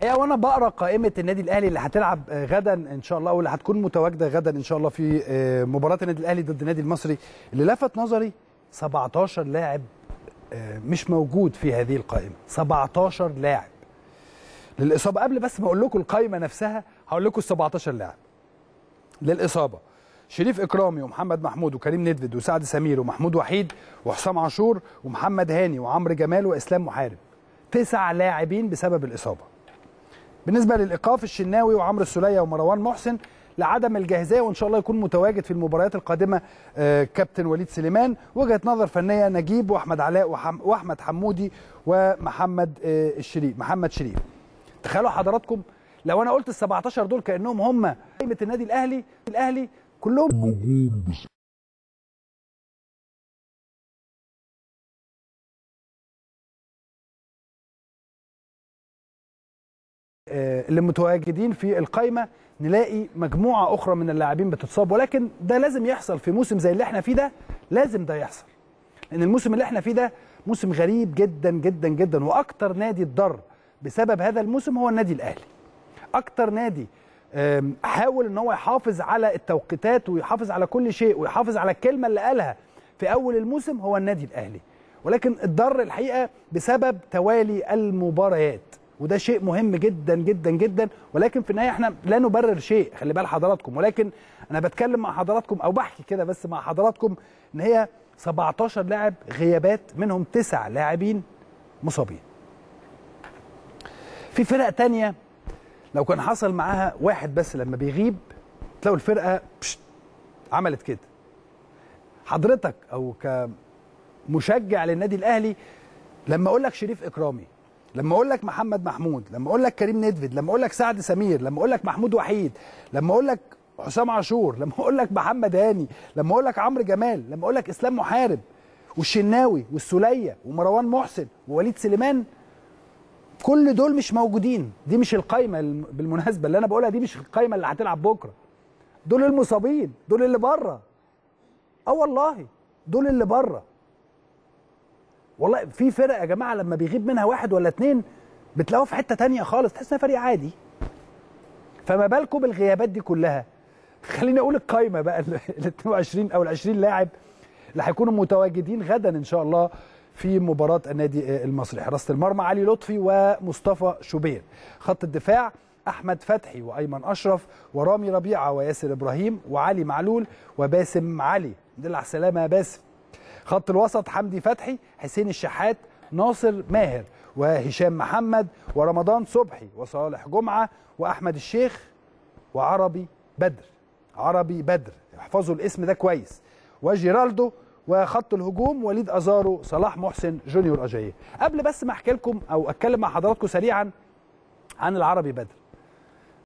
الحقيقه وانا بقرا قائمه النادي الاهلي اللي هتلعب غدا ان شاء الله واللي هتكون متواجده غدا ان شاء الله في مباراه النادي الاهلي ضد النادي المصري اللي لفت نظري 17 لاعب مش موجود في هذه القائمه 17 لاعب للاصابه قبل بس ما اقول لكم القائمه نفسها هقول لكم ال 17 لاعب للاصابه شريف اكرامي ومحمد محمود وكريم ندفد وسعد سمير ومحمود وحيد وحسام عاشور ومحمد هاني وعمرو جمال واسلام محارب تسع لاعبين بسبب الاصابه بالنسبه للايقاف الشناوي وعمرو السوليه ومروان محسن لعدم الجاهزيه وان شاء الله يكون متواجد في المباريات القادمه كابتن وليد سليمان وجهه نظر فنيه نجيب واحمد علاء واحمد حمودي ومحمد الشريف محمد شريف تخيلوا حضراتكم لو انا قلت ال 17 دول كانهم هم قائمه النادي الاهلي الاهلي كلهم نجوم اللي متواجدين في القائمه نلاقي مجموعه اخرى من اللاعبين بتتصاب ولكن ده لازم يحصل في موسم زي اللي احنا فيه ده لازم ده يحصل لان الموسم اللي احنا فيه ده موسم غريب جدا جدا جدا واكتر نادي اتضر بسبب هذا الموسم هو النادي الاهلي اكتر نادي حاول ان هو يحافظ على التوقيتات ويحافظ على كل شيء ويحافظ على الكلمه اللي قالها في اول الموسم هو النادي الاهلي ولكن اتضر الحقيقه بسبب توالي المباريات وده شيء مهم جدا جدا جدا ولكن في النهايه احنا لا نبرر شيء خلي بال حضراتكم ولكن انا بتكلم مع حضراتكم او بحكي كده بس مع حضراتكم ان هي 17 لاعب غيابات منهم تسع لاعبين مصابين في فرق تانية لو كان حصل معاها واحد بس لما بيغيب تلاقوا الفرقه بشت عملت كده حضرتك او كمشجع للنادي الاهلي لما اقول لك شريف اكرامي لما اقول لك محمد محمود لما اقول لك كريم ندفد لما اقول لك سعد سمير لما اقول لك محمود وحيد لما اقول لك حسام عاشور لما اقول لك محمد هاني لما اقول لك عمرو جمال لما اقول لك اسلام محارب والشناوي والسوليه ومروان محسن ووليد سليمان كل دول مش موجودين دي مش القايمه بالمناسبه اللي انا بقولها دي مش القايمه اللي هتلعب بكره دول المصابين دول اللي بره اه والله دول اللي بره والله في فرق يا جماعه لما بيغيب منها واحد ولا اتنين بتلاقوه في حته تانية خالص تحس انها فريق عادي فما بالكم بالغيابات دي كلها خليني اقول القايمه بقى ال 22 او ال 20 لاعب اللي هيكونوا متواجدين غدا ان شاء الله في مباراة النادي المصري حراسة المرمى علي لطفي ومصطفى شوبير خط الدفاع أحمد فتحي وأيمن أشرف ورامي ربيعة وياسر إبراهيم وعلي معلول وباسم علي دل على السلامة يا باسم خط الوسط حمدي فتحي حسين الشحات ناصر ماهر وهشام محمد ورمضان صبحي وصالح جمعة وأحمد الشيخ وعربي بدر عربي بدر احفظوا الاسم ده كويس وجيرالدو وخط الهجوم وليد ازارو صلاح محسن جونيور اجاييه قبل بس ما احكي لكم او اتكلم مع حضراتكم سريعا عن العربي بدر